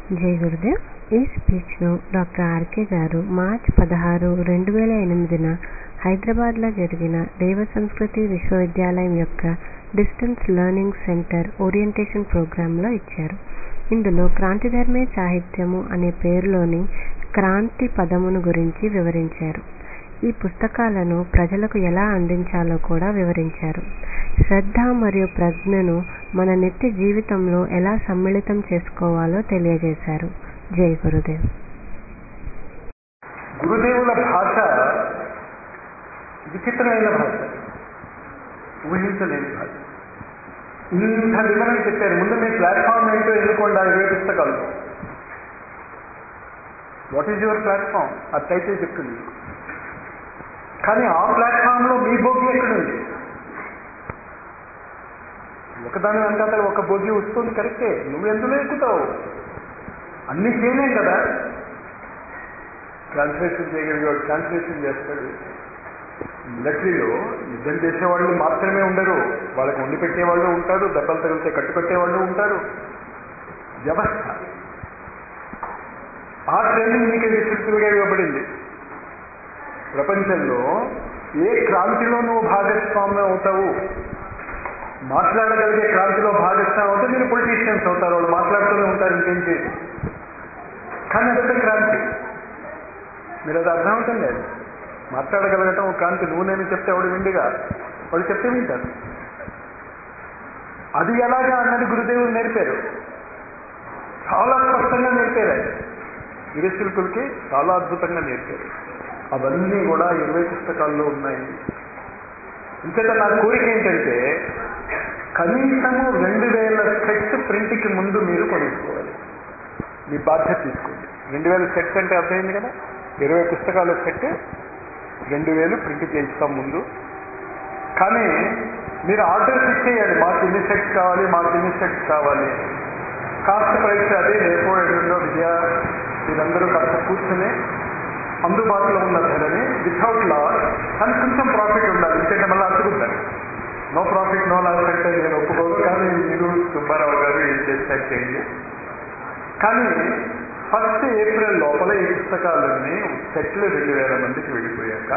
జై గురుదేవ్ ఈ స్పీచ్ను డాక్టర్ ఆర్కే గారు మార్చ్ పదహారు రెండు వేల ఎనిమిదిన హైదరాబాద్లో జరిగిన దేవ సంస్కృతి విశ్వవిద్యాలయం యొక్క డిస్టెన్స్ లెర్నింగ్ సెంటర్ ఓరియంటేషన్ ప్రోగ్రాంలో ఇచ్చారు ఇందులో క్రాంతిధర్మే సాహిత్యము అనే పేరులోని క్రాంతి పదమును గురించి వివరించారు ఈ పుస్తకాలను ప్రజలకు ఎలా అందించాలో కూడా వివరించారు శ్రద్ధ మరియు ప్రజ్ఞను మన నిత్య జీవితంలో ఎలా సమ్మిళితం చేసుకోవాలో తెలియజేశారు జై గురుదేవ్ గురుదేవుల భాష విచిత్రమైన భాష ఊహించలేని భాష ఇంత వివరణ చెప్పారు ముందు మీ ప్లాట్ఫామ్ ఏంటో ఎన్నుకోండి ఆ ఇరవై పుస్తకాలు వాట్ ఈజ్ యువర్ ప్లాట్ఫామ్ అది టైటిల్ చెప్తుంది కానీ ఆ ప్లాట్ఫామ్లో మీ బోగి ఎక్కడుంది ఒకదాని వెనకాల ఒక బోగి వస్తుంది కరెక్టే నువ్వు ఎందులో ఎక్కుతావు అన్ని చేయలేం కదా ట్రాన్స్లేషన్ చేయగలిగాడు ట్రాన్స్లేషన్ చేస్తాడు మిలిటరీలో యుద్ధం చేసేవాళ్ళు మాత్రమే ఉండరు వాళ్ళకి వండి పెట్టేవాళ్ళు ఉంటారు దెబ్బలు తగిలితే కట్టు పెట్టేవాళ్ళు ఉంటారు వ్యవస్థ ఆ ట్రైనింగ్ మీకు విస్తృతులుగా ఇవ్వబడింది ప్రపంచంలో ఏ క్రాంతిలో నువ్వు భాగస్వామ్యం అవుతావు మాట్లాడగలిగే క్రాంతిలో భాగస్వామ్యం అవుతే మీరు పొలిటీషియన్స్ అవుతారు వాళ్ళు మాట్లాడుతూనే ఉంటారు ఇంకేం చేయరు కానీ అదొక క్రాంతి మీరు అది అర్థమవుతుంది అది మాట్లాడగలగటం ఒక క్రాంతి నువ్వు నేను చెప్తే వాడు విండిగా వాడు చెప్తే వింటారు అది ఎలాగా అన్నది గురుదేవులు నేర్పారు చాలా స్పష్టంగా నేర్పారు ఆయన విరశిల్పులకి చాలా అద్భుతంగా నేర్పారు అవన్నీ కూడా ఇరవై పుస్తకాల్లో ఉన్నాయి ఇంతేత నా కోరిక ఏంటంటే కనీసము రెండు వేల సెట్స్ ప్రింట్కి ముందు మీరు కొనుక్కోవాలి మీ బాధ్యత తీసుకోండి రెండు వేల సెట్స్ అంటే అర్థమైంది కదా ఇరవై పుస్తకాల సెట్ రెండు వేలు ప్రింట్ చేయిస్తాం ముందు కానీ మీరు ఆర్డర్స్ ఇచ్చేయాలి మాకు ఇన్ని సెట్స్ కావాలి మాకు ఇన్ని సెట్స్ కావాలి కాస్ట్ ప్రైస్ అదే రేపో ఎల్లుండో విద్య మీరందరూ కాస్త కూర్చుని అందుబాటులో ఉన్న ధరని వితౌట్ లాస్ కానీ కొంచెం ప్రాఫిట్ ఉండాలి ఎందుకంటే మళ్ళీ అతుకుంటారు నో ప్రాఫిట్ నో లాస్ అంటే నేను ఒప్పుకోను కానీ మీరు సుబ్బారావు గారు ఏం చేస్తారు చేయండి కానీ ఫస్ట్ ఏప్రిల్ లోపల ఈ పుస్తకాలన్నీ సెట్లు రెండు వేల మందికి వెళ్ళిపోయాక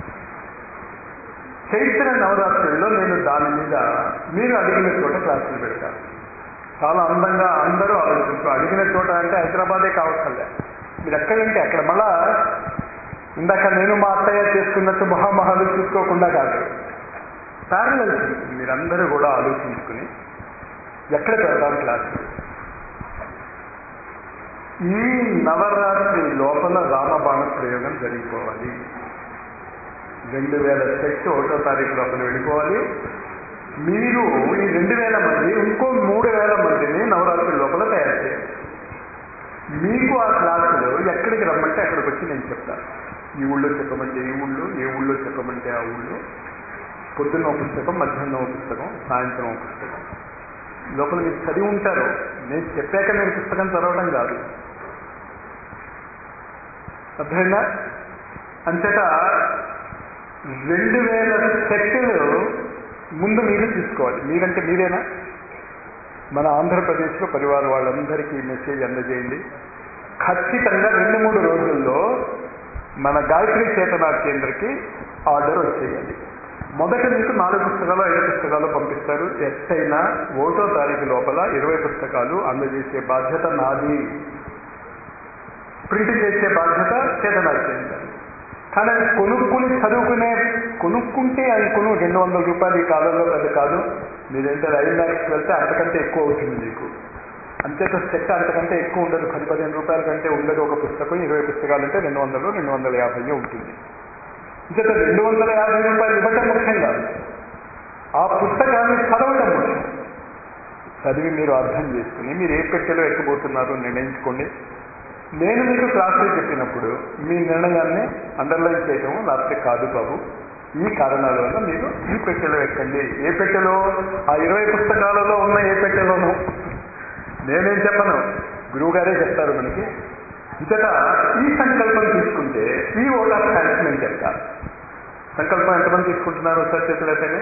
చైత్ర నవరాత్రుల్లో నేను దాని మీద మీరు అడిగిన చోట క్లాసులు పెడతాను చాలా అందంగా అందరూ ఆలోచించు అడిగిన చోట అంటే హైదరాబాదే కావచ్చలే మీరు ఎక్కడంటే అక్కడ మళ్ళా ఇందాక నేను మా అత్తయ్య చేసుకున్నట్టు మహామహాలు చూసుకోకుండా కాదు ప్యారలల్ మీరందరూ కూడా ఆలోచించుకుని ఎక్కడ పెడతాం క్లాసు ఈ నవరాత్రి లోపల రామబాణ ప్రయోగం జరిగిపోవాలి రెండు వేల సెట్ ఒకటో తారీఖు లోపల వెళ్ళిపోవాలి మీరు ఈ రెండు వేల మంది ఇంకో మూడు వేల మందిని నవరాత్రి లోపల తయారు చేయాలి మీకు ఆ క్లాసులో ఎక్కడికి రమ్మంటే అక్కడికి వచ్చి నేను చెప్తాను ఈ ఊళ్ళో చెప్పమంటే ఈ ఊళ్ళో ఏ ఊళ్ళో చెప్పమంటే ఆ ఊళ్ళో పొద్దున్న ఒక పుస్తకం మధ్యాహ్నం ఒక పుస్తకం సాయంత్రం ఒక పుస్తకం లోపల మీరు చదివి ఉంటారు నేను చెప్పాక నేను పుస్తకం చదవడం కాదు అర్థమైందా అంతటా రెండు వేల సెట్లు ముందు మీరు తీసుకోవాలి మీరంటే మీరేనా మన ఆంధ్రప్రదేశ్లో పరివార వాళ్ళందరికీ మెసేజ్ అందజేయండి ఖచ్చితంగా రెండు మూడు రోజుల్లో మన గాయత్రి చేతనా కేంద్రకి ఆర్డర్ వచ్చేయాలి మొదట మీకు నాలుగు పుస్తకాలు ఐదు పుస్తకాలు పంపిస్తారు ఎట్టయినా ఒకటో తారీఖు లోపల ఇరవై పుస్తకాలు అందజేసే బాధ్యత నాది ప్రింట్ చేసే బాధ్యత చేతనా కేంద్ర కానీ అది కొనుక్కుని చదువుకునే కొనుక్కుంటే అది కొను రెండు వందల రూపాయలు ఈ కాలంలో అది కాదు మీరేంటే రైలు ల్యాక్స్కి వెళ్తే అంతకంటే ఎక్కువ అవుతుంది మీకు అంతేత సెట్ అంతకంటే ఎక్కువ ఉండదు పది పదిహేను రూపాయల కంటే ఉండదు ఒక పుస్తకం ఇరవై పుస్తకాలు అంటే రెండు వందలు రెండు వందల యాభై ఉంటుంది ఇంత రెండు వందల యాభై రూపాయలు ఇవ్వటం ముఖ్యం కాదు ఆ పుస్తకాన్ని చదవటం ముఖ్యం చదివి మీరు అర్థం చేసుకుని మీరు ఏ పెట్టెలో ఎక్కబోతున్నారో నిర్ణయించుకోండి నేను మీకు క్లాసులు చెప్పినప్పుడు మీ నిర్ణయాన్ని అండర్లైన్ చేయటం లేకపోతే కాదు బాబు ఈ కారణాల వల్ల మీరు ఈ పెట్టెలో ఎక్కండి ఏ పెట్టెలో ఆ ఇరవై పుస్తకాలలో ఉన్న ఏ పెట్టెలోనూ నేనేం చెప్పను గురువు గారే చెప్తారు మనకి ఇంతట ఈ సంకల్పం తీసుకుంటే ఈ ఓట్ ఆఫ్ థ్యాంక్స్ నేను చెప్తా సంకల్పం ఎంతమంది తీసుకుంటున్నారు ఒకసారి చేతులు అయితే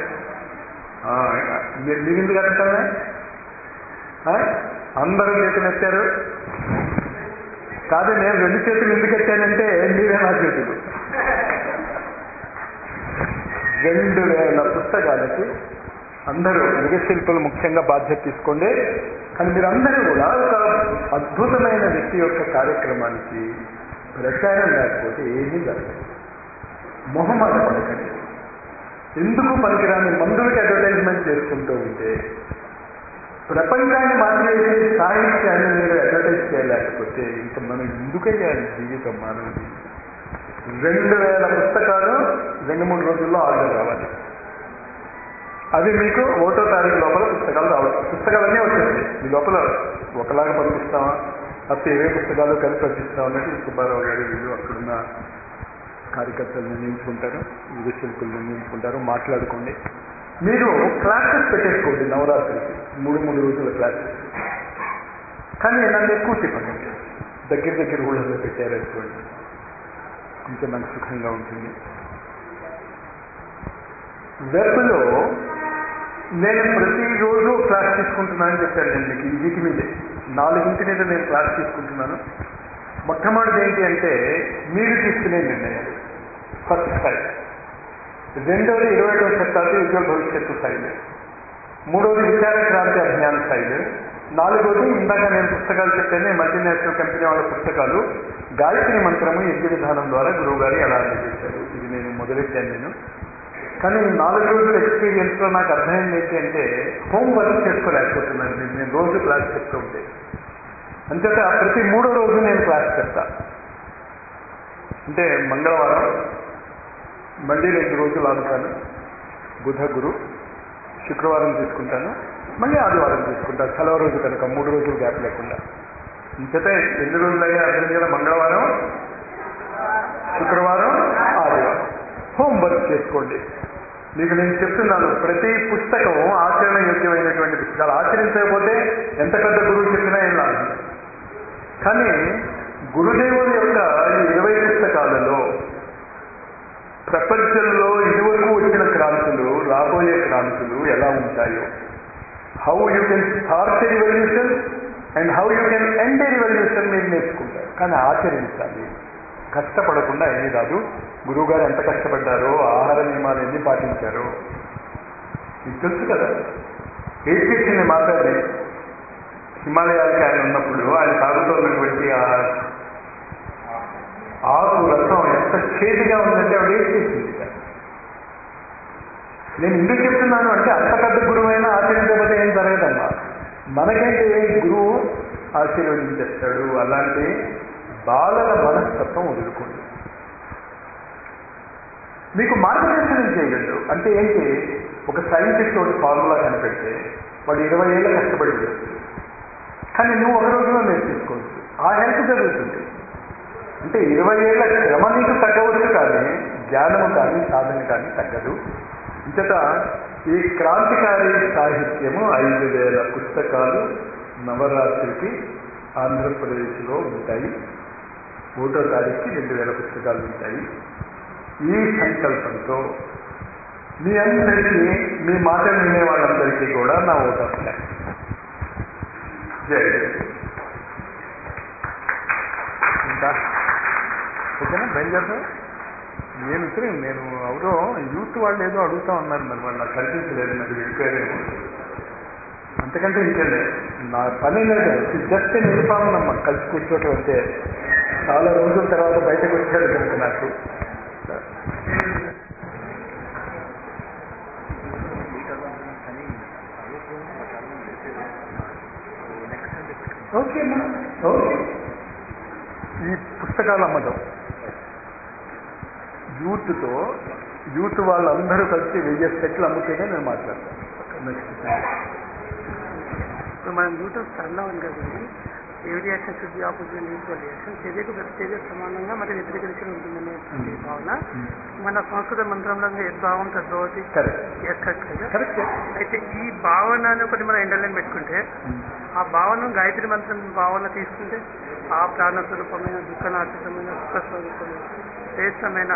మిగిలింది కదా అందరూ చేతులు ఎత్తారు కాదు నేను రెండు చేతులు ఎందుకు ఎత్తానంటే మీరే నా చేతులు రెండు వేల పుస్తకాలకి అందరూ యుగశిల్పులు ముఖ్యంగా బాధ్యత తీసుకోండి కానీ మీరందరూ కూడా ఒక అద్భుతమైన వ్యక్తి యొక్క కార్యక్రమానికి ప్రచారం లేకపోతే ఏమీ జరగదు మొహమాట పడకండి ఎందుకు పనికిరాని మందులకి అడ్వర్టైజ్మెంట్ చేసుకుంటూ ఉంటే ప్రపంచాన్ని మార్చేసే సాహిత్యాన్ని మీరు అడ్వర్టైజ్ చేయలేకపోతే ఇంకా మనం ఎందుకయ్యాలి జీవితం మానవుడి రెండు వేల పుస్తకాలు రెండు మూడు రోజుల్లో ఆర్డర్ రావాలి అవి మీకు ఒకటో తారీఖు లోపల పుస్తకాలు రావాలి పుస్తకాలన్నీ వచ్చేస్తాయి ఈ లోపల ఒకలాగా పంపిస్తామా అప్పుడు ఇరవై పుస్తకాలు కలిపి పంపిస్తాం అన్నట్టు ఈ సుబ్బారావు గారు వీళ్ళు అక్కడున్న కార్యకర్తలు నిర్ణయించుకుంటారు వివిధ శిల్పులు నిర్ణయించుకుంటారు మాట్లాడుకోండి మీరు క్లాసెస్ పెట్టేసుకోండి నవరాత్రికి మూడు మూడు రోజుల క్లాసెస్ కానీ నన్ను ఎక్కువ తిప్పకండి దగ్గర దగ్గర ఊళ్ళలో పెట్టారనుకోండి కొంచెం నాకు సుఖంగా ఉంటుంది వెబ్లో నేను ప్రతిరోజు క్లాస్ తీసుకుంటున్నానని చెప్పాను నేను మీకు ఈ వీటి మీదే నాలుగింటి మీద నేను క్లాస్ తీసుకుంటున్నాను మొట్టమొదటిది ఏంటి అంటే మీరు తీసుకునే నిర్ణయాలు ఫస్ట్ స్థాయి రెండవది ఇరవై ఒకటో శతాబ్ది ఉజ్వల భవిష్యత్తు స్థాయిలు మూడవది విచార క్రాంతి అభియాన్ స్థాయిలు నాలుగోది ఇందాక నేను పుస్తకాలు చెప్పాను మల్టీనేషనల్ కంపెనీ వాళ్ళ పుస్తకాలు గాయత్రి మంత్రము యజ్ఞ విధానం ద్వారా గురువు గారు ఎలా అందజేశారు ఇది నేను మొదలెట్టాను నేను కానీ ఈ నాలుగు రోజుల ఎక్స్పీరియన్స్లో నాకు అర్థమైంది ఏంటి అంటే హోంవర్క్ చేసుకోలేకపోతున్నాను నేను నేను రోజు క్లాస్ చెప్తూ ఉంటే అంచేత ప్రతి మూడో రోజు నేను క్లాస్ చెప్తా అంటే మంగళవారం మళ్ళీ రెండు రోజులు ఆగుతాను బుధ గురు శుక్రవారం తీసుకుంటాను మళ్ళీ ఆదివారం తీసుకుంటాను సెలవు రోజు కనుక మూడు రోజులు గ్యాప్ లేకుండా ఇంకత ఎన్ని రోజులైనా అర్థం కదా మంగళవారం శుక్రవారం ఆదివారం హోంవర్క్ చేసుకోండి మీకు నేను చెప్తున్నాను ప్రతి పుస్తకం ఆచరణ యోగ్యమైనటువంటి పుస్తకాలు ఆచరించకపోతే ఎంత పెద్ద గురువు చెప్పినా ఏం లాభం కానీ గురుదేవుని యొక్క ఈ ఇరవై పుస్తకాలలో ప్రపంచంలో ఇదివరకు వచ్చిన క్రాంతులు రాబోయే క్రాంతులు ఎలా ఉంటాయో how you can start a revolution and how you can end a revolution మీరు నేర్చుకుంటారు కానీ ఆచరించాలి కష్టపడకుండా ఏమీ కాదు గురువుగారు ఎంత కష్టపడ్డారో ఆహార నియమాలు ఎన్ని పాటించారో మీకు తెలుసు కదా ఏం చేసింది మాట్లాడి హిమాలయాలకి ఆయన ఉన్నప్పుడు ఆయన తాగుతున్నటువంటి ఆ ఆకు రసం ఎంత చేతిగా ఉందంటే ఆవిడ ఏం చేసింది నేను ఎందుకు చెప్తున్నాను అంటే అంత పెద్ద గురువైనా ఆచరించకపోతే ఏం జరగదమ్మా మనకైతే గురువు ఆశీర్వదించేస్తాడు అలాంటి బాలల మనస్తత్వం వదులుకోండి మీకు మార్గదర్శనం చేయగలరు అంటే ఏంటి ఒక సైంటిస్ట్ ఒకటి ఫార్ములా కనిపెడితే వాడు ఇరవై ఏళ్ళ కష్టపడి ఉండొచ్చు కానీ నువ్వు ఒక రోజులో నేర్చేసుకోవచ్చు ఆ హెల్ప్ జరుగుతుంది అంటే ఇరవై ఏళ్ళ శ్రమ నీకు తగ్గవచ్చు కానీ జ్ఞానము కానీ సాధన కానీ తగ్గదు ఇంతట ఈ క్రాంతికారి సాహిత్యము ఐదు వేల పుస్తకాలు నవరాత్రికి ఆంధ్రప్రదేశ్లో ఉంటాయి ఒకటో తారీఖుకి రెండు వేల పుస్తకాలు ఉంటాయి ఈ సంకల్పంతో మీ అందరికీ మీ మాటలు వినే వాళ్ళందరికీ కూడా నా ఓటు వస్తాయి జై ఇంకా ఓకేనా బయలుదేరుతా నేను ఉత్తరం నేను ఎవరో యూత్ వాళ్ళు ఏదో అడుగుతా ఉన్నారు మరి వాళ్ళు నాకు కనిపించలేదు మరి వెళ్ళిపోయారేమో అంతకంటే ఇంకేలే నా పని లేదు జస్ట్ నిలిపామనమ్మా కలిసి కూర్చోటం అంటే చాలా రోజుల తర్వాత బయటకు వచ్చాడు కనుక నాకు ఓకే అమ్మా ఓకే ఈ పుస్తకాలు అమ్మటం యూత్తో యూత్ వాళ్ళందరూ కలిసి వెయ్యి సెట్లు అమ్మితేనే నేను మాట్లాడతాను నెక్స్ట్ ఇప్పుడు మనం యూట్యూబ్ స్థాయిలో ఉంది కదండి a reaction should be opposite equal reaction చర్యకు ప్రతిచర్య సమానంగా మరి వ్యతిరేకరించడం ఉంటుందనే భావన మన సంస్కృత మంత్రంలో యద్భావం తద్భవతి కరెక్ట్ కరెక్ట్ కదా కరెక్ట్ అయితే ఈ భావనని ఒకటి మనం ఎండలైన్ పెట్టుకుంటే ఆ భావన గాయత్రి మంత్రం భావన తీసుకుంటే ఆ ప్రాణ స్వరూపమైన దుఃఖనాశకమైన సుఖ స్వరూపమైన శ్రేష్టమైన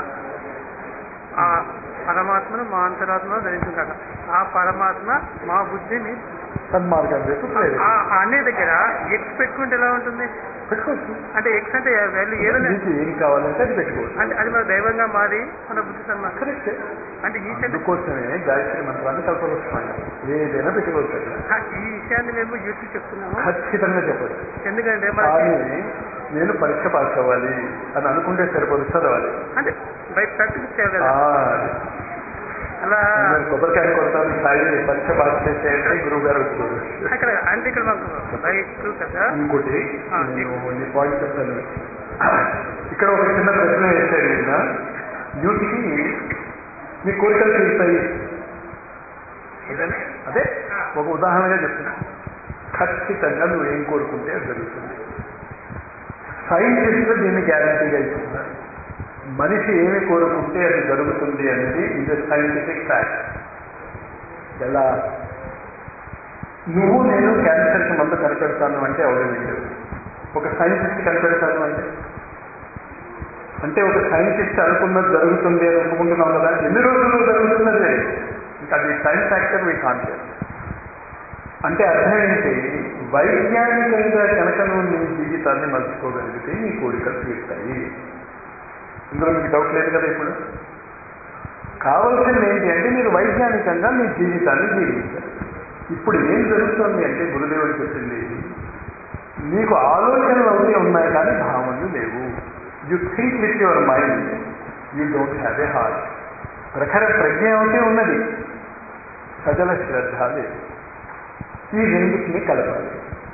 ఆ పరమాత్మను మా అంతరాత్మలో ధరించుంటాడు ఆ పరమాత్మ మా బుద్ధిని సన్మార్గం వైపు ప్రేరేపి ఆ- ఆ అనే దగ్గర ఎక్స్ పెట్టుకుంటే ఎలా ఉంటుంది పెట్టుకోవచ్చు అంటే ఎక్స్ అంటే వాల్యూ ఏదైనా నీకు ఏం కావాలంటే అది పెట్టుకోవచ్చు అంటే అది మన దైవంగా మారి మన బుద్ధి సన్మానం కరెక్ట్ అంటే ఈ విషయాన్ని అందుకోసమే గాయత్రి మంత్రాన్ని కల్పవస్తున్నాను ఏదైనా పెట్టుకోవచ్చు అక్కడ. ఆ, ఈ విషయాన్ని మేము యూత్ చెప్తున్నాము ఖచ్చితంగా చెప్పచ్చు ఎందుకంటే మన కానీ నేను పరీక్ష పాస్ అవ్వాలి అని అనుకుంటే సరిపోదు చదవాలి అంటే బయట ప్రాక్టీస్ చేయాలి ఆ, కదా అలా నేను కొబ్బరికాయ కొడతాను సాయి పరీక్ష పాస్ చేసేయంటే గురువు గారు వచ్చారు అక్కడ అంటే ఇక్కడ మాకు బైక్ కదా ఇంకోటి ఆ, నేను నీ పాయింట్ చెప్తాను ఇక్కడ ఒక చిన్న ప్రశ్న వేశాడు ఈయన యూత్కి మీ కోరికలు తీరుతాయి అదేనా? అదే ఒక ఉదాహరణగా చెప్తున్నా ఖచ్చితంగా నువ్వు ఏం కోరుకుంటే అది జరుగుతుంది సైంటిస్టులు దీన్ని గ్యారంటీగా ఇస్తున్నారు మనిషి ఏమి కోరుకుంటే అది జరుగుతుంది అనేది ఇది సైంటిఫిక్ ఫ్యాక్ట్ ఎలా నువ్వు నేను క్యాన్సర్కి మందు కనిపెడతాను అంటే ఎవరు వీళ్ళు ఒక సైంటిస్ట్ కనిపెడతాను అంటే అంటే ఒక సైంటిస్ట్ అనుకున్నది జరుగుతుంది అని అనుకుంటున్నాం కదా ఎన్ని రోజుల్లో జరుగుతున్నది ఇంకా అది సైన్స్ ఫ్యాక్టర్ వీ కాన్సెప్ట్ అంటే అర్థం ఏంటి వైజ్ఞానికంగా కనుక నువ్వు నీ జీవితాన్ని మలుచుకోగలిగితే నీ కోరికలు తీరుతాయి ఇందులో మీకు డౌట్ లేదు కదా ఇప్పుడు కావాల్సింది ఏంటి అంటే మీరు వైజ్ఞానికంగా మీ జీవితాన్ని జీవించాలి ఇప్పుడు ఏం జరుగుతుంది అంటే గురుదేవుడు చెప్పింది నీకు ఆలోచనలు అవుతే ఉన్నాయి కానీ భావనలు లేవు you think with your mind you don't have a heart ప్రఖర ప్రజ్ఞ అవుతే ఉన్నది సజల శ్రద్ధ లేదు ఈ రెండింటిని కలపాలి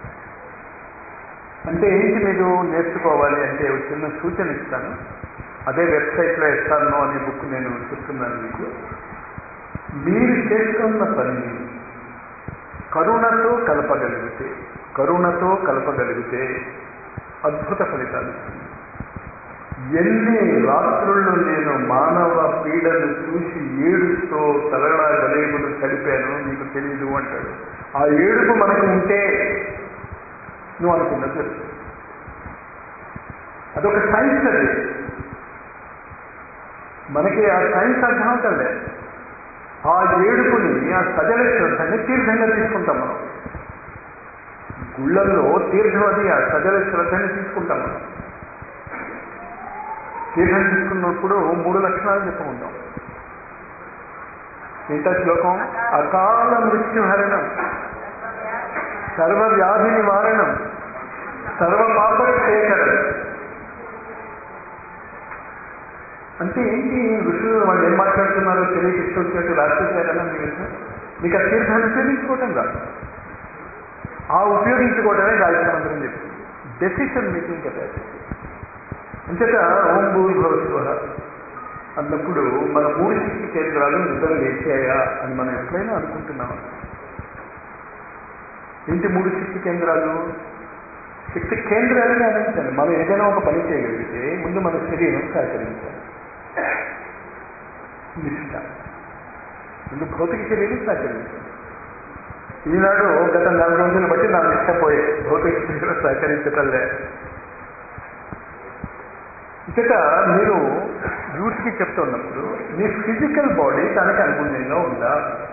అంటే ఏంటి మీరు నేర్చుకోవాలి అంటే ఒక చిన్న సూచన ఇస్తాను అదే వెబ్సైట్లో ఇస్తాను అనే బుక్ నేను చెప్తున్నాను మీకు మీరు చేస్తున్న పని కరుణతో కలపగలిగితే కరుణతో కలపగలిగితే అద్భుత ఫలితాలు ఇస్తుంది ఎన్ని రాత్రుళ్ళు నేను మానవ పీడను చూసి ఏడుస్తూ తలడా గలేబులు చడిపాను నీకు తెలియదు అంటాడు ఆ ఏడుపు మనకు ఉంటే నువ్వు అనుకున్నది జరుగుతుంది. అదొక సైన్స్ అది మనకి ఆ సైన్స్ అర్థం అవుతుంది ఆ ఏడుపుని ఆ సజల శ్రద్ధని తీర్థంగా తీసుకుంటాం మనం గుళ్ళల్లో తీర్థం అది ఆ సజల శ్రద్ధని తీసుకుంటాం మనం తీర్థం తీసుకున్నప్పుడు మూడు లక్షణాలు చెప్పుకుంటాం ఏంటో శ్లోకం అకాల మృత్యుహరణం సర్వ వ్యాధి నివారణం సర్వ పాప శేఖరం అంటే ఏంటి ఋషులు వాళ్ళు ఏం మాట్లాడుతున్నారో తెలియక ఇష్టం వచ్చినట్టు రాసేసారని మీకు మీకు ఆ తీర్థాన్ని ఉపయోగించుకోవటం కాదు ఆ ఉపయోగించుకోవటమే గాయత్రి మంత్రం చెప్తుంది డెసిషన్ మేకింగ్ కెపాసిటీ అంచేత ఓం భూర్భవస్వ అన్నప్పుడు మన మూడు శక్తి కేంద్రాలు నిద్ర లేచాయా అని మనం ఎప్పుడైనా అనుకుంటున్నాం ఏంటి మూడు శక్తి కేంద్రాలు శక్తి కేంద్రాలని ఆలోచించాలి మనం ఏదైనా ఒక పని చేయగలిగితే ముందు మన శరీరం సహకరించాలి నిష్ట ముందు భౌతిక శరీరం సహకరించాలి ఈనాడు గత నెల రోజులు బట్టి నా నిష్ట పోయే భౌతిక శరీరం సహకరించటంలే ఇక మీరు యూత్కి చెప్తున్నప్పుడు మీ ఫిజికల్ బాడీ దానికి అనుగుణంగా ఉందా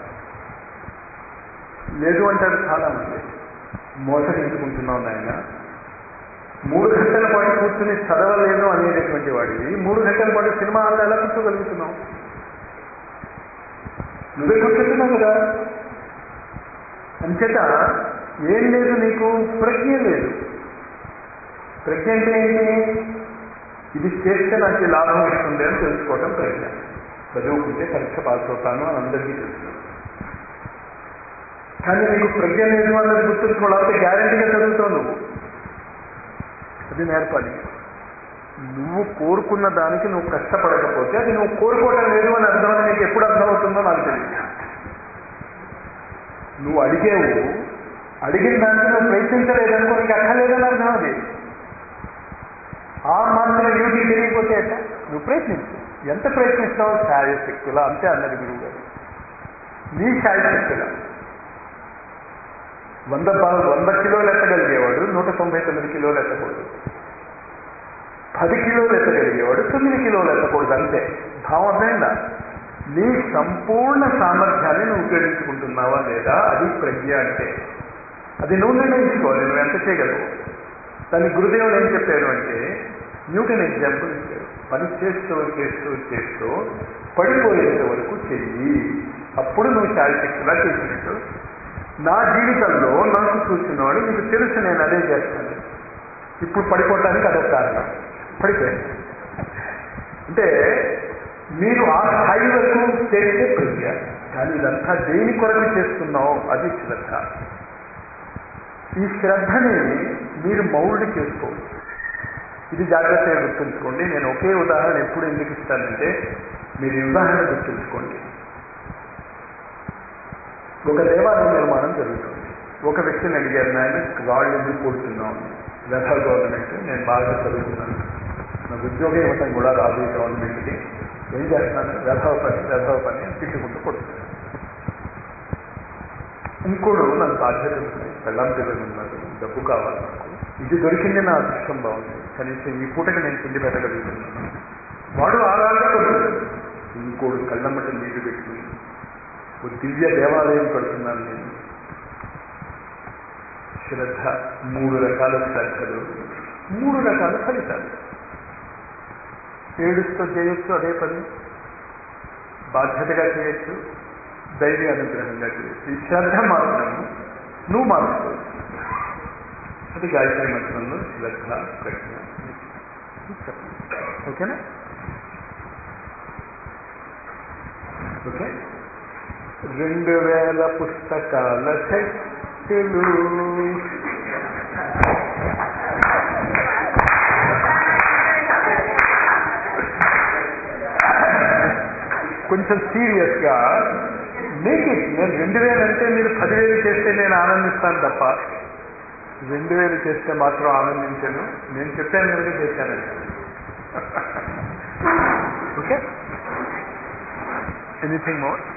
లేదు అంటారు చాలా మంది మోసగించుకుంటున్నాం నాయన మూడు గంటల పాటు కూర్చుని చదవలేను అనేటటువంటి వాడివి మూడు గంటల పాటు సినిమా హాల్లో ఎలా కూర్చోగలుగుతున్నావు నువ్వే కూర్చుంటున్నావు కదా అంచేత ఏం లేదు నీకు ప్రజ్ఞ లేదు ప్రజ్ఞ అంటే ఏంటి ఇది చేస్తే నాకు ఈ లాభం ఇస్తుంది అని తెలుసుకోవటం ప్రజ్ఞ చదువుకుంటే పరీక్ష పాస్ అవుతాను అని అందరికీ తెలుసు కానీ నీకు ప్రజ్ఞ లేదు అన్నది గుర్తుంచుకోవడానికి గ్యారంటీగా చదువుతావు నువ్వు అది నేర్పాలి నువ్వు కోరుకున్న దానికి నువ్వు కష్టపడకపోతే అది నువ్వు కోరుకోవటం లేదు అని అర్థమని నీకు ఎప్పుడు అర్థమవుతుందో నాకు తెలియదు నువ్వు అడిగేవు అడిగిన దానికి నువ్వు ప్రయత్నించలేదనుకో నీకు అక్కర్లేదని అర్థం అది ఆ మాత్రం డ్యూటీ తెలియకపోతే ఎట్లా నువ్వు ప్రయత్నించు ఎంత ప్రయత్నిస్తావో శాయశక్తుల అంతే అన్నది గురువు గారు నీ శాయశక్తుల వంద బా- వంద కిలోలు ఎత్తగలిగేవాడు నూట తొంభై తొమ్మిది కిలోలు ఎత్తకూడదు పది కిలోలు ఎత్తగలిగేవాడు తొమ్మిది కిలోలు ఎత్తకూడదు అంతే భావం అర్థమైందా నీ సంపూర్ణ సామర్థ్యాన్ని నువ్వు ఉపయోగించుకుంటున్నావా లేదా అది ప్రజ్ఞ అంటే అది నువ్వు నిర్ణయించుకోవాలి నువ్వు ఎంత చేయగలవు దాని గురుదేవుడు ఏం చెప్పారు అంటే న్యూటన్ ఎగ్జాంపుల్ ఇచ్చారు పని చేస్తూ చేస్తూ చేస్తూ పడిపోయేంత వరకు చెయ్యి అప్పుడు నువ్వు శారీశక్తిలా చేసినట్టు నా జీవితంలో నాకు చూసినవాడు నీకు తెలుసు నేను అదే చేస్తాను ఇప్పుడు పడిపోవటానికి అదొక కారణం పడిపోయాను అంటే మీరు ఆ స్థాయి వరకు చేస్తే ప్రజ్ఞ కానీ ఇదంతా దేని కొరకు చేస్తున్నావు అది శ్రద్ధ ఈ శ్రద్ధని మీరు మౌల్డ్ చేసుకోవచ్చు ఇది జాగ్రత్తగా గుర్తుంచుకోండి నేను ఒకే ఉదాహరణ ఎప్పుడు ఎందుకు ఇస్తానంటే మీరు ఈ ఉదాహరణ గుర్తుంచుకోండి ఒక దేవాలయం నిర్మాణం జరుగుతుంది ఒక వ్యక్తిని అడిగారు నాయన రాళ్ళు ఎందుకు కూడుతున్నాం వెధర్ గవర్నమెంట్ నేను బాగా చదువుతున్నాను నాకు ఉద్యోగం ఇవ్వటం కూడా రాదు ఈ గవర్నమెంట్కి ఏం చేస్తున్నాను వెధవ పని వెధవ పని అని తిట్టుకుంటూ కొడుతున్నాను ఇంకోడు నాకు బాధ్యతలు ఉన్నాయి పెళ్ళాం పిల్లలు ఉన్నారు డబ్బు కావాలి నాకు ఇది దొరికింది నా అదృష్టం బాగుంది కనీసం ఈ పూటకి నేను తిండి పెట్టగలుగుతున్నాను వాడు ఆధారంగా కొడుతున్నాడు ఇంకోడు కళ్ళమ్మట నీళ్లు పెట్టుకుని ఓ దివ్య దేవాలయం కడుతున్నాను నేను శ్రద్ధ మూడు రకాల శ్రద్ధలు మూడు రకాల ఫలితాలు ఏడుస్తూ చేయొచ్చు అదే పని బాధ్యతగా చేయొచ్చు దైవీ అనుగ్రహంగా చేయొచ్చు ఈ శ్రద్ధ మాత్రం నువ్వు మార్చుకోవచ్చు అది గాయత్రి మంత్రంలో శ్రద్ధ ప్రజ్ఞ చెప్పండి ఓకేనా ఓకే రెండు వేల పుస్తకాల శక్తులు కొంచెం సీరియస్ గా మేక్ ఇట్ నేను రెండు వేలు అంటే మీరు పదివేలు చేస్తే నేను ఆనందిస్తాను తప్ప రెండు వేలు చేస్తే మాత్రం ఆనందించను నేను చెప్పాను కనుక చేశానండి ఓకే ఎనీథింగ్ మోర్